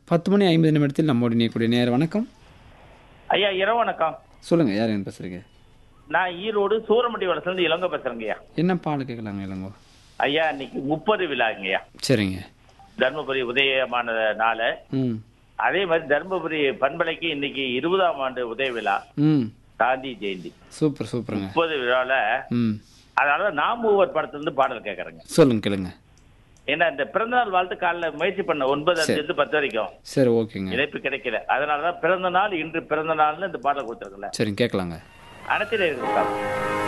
பத்து மணி ஐம்பது நிமிடத்தில் நம்மோடு இணையக்கூடிய நேரம் வணக்கம் ஐயா இரவு வணக்கம் சொல்லுங்க யார் என்ன பேசுறீங்க நான் ஈரோடு சூரமட்டி வளசுலேருந்து இளங்க பேசுறேங்கய்யா என்ன பால் கேட்கலாங்க இளங்கோ ஐயா இன்னைக்கு முப்பது விழாங்கய்யா சரிங்க தர்மபுரி உதயமான நாள் ம் அதே மாதிரி தர்மபுரி பண்பலைக்கு இன்னைக்கு இருபதாம் ஆண்டு உதய விழா ம் காந்தி ஜெயந்தி சூப்பர் சூப்பருங்க முப்பது விழாவில் ம் அதனால நாம் மூவர் படத்துலேருந்து பாடல் கேட்குறேங்க சொல்லுங்க கேளுங்க ஏன்னா இந்த பிறந்தநாள் வாழ்த்து காலைல முயற்சி பண்ண ஒன்பது அஞ்சு இருந்து பத்து வரைக்கும் சரி ஓகேங்க இணைப்பு கிடைக்கல அதனால தான் பிறந்த நாள் இன்று பிறந்த நாள்னு இந்த பாடல் கொடுத்துருக்கல சரிங்க கேட்கலாங்க அனைத்திலே இருக்கு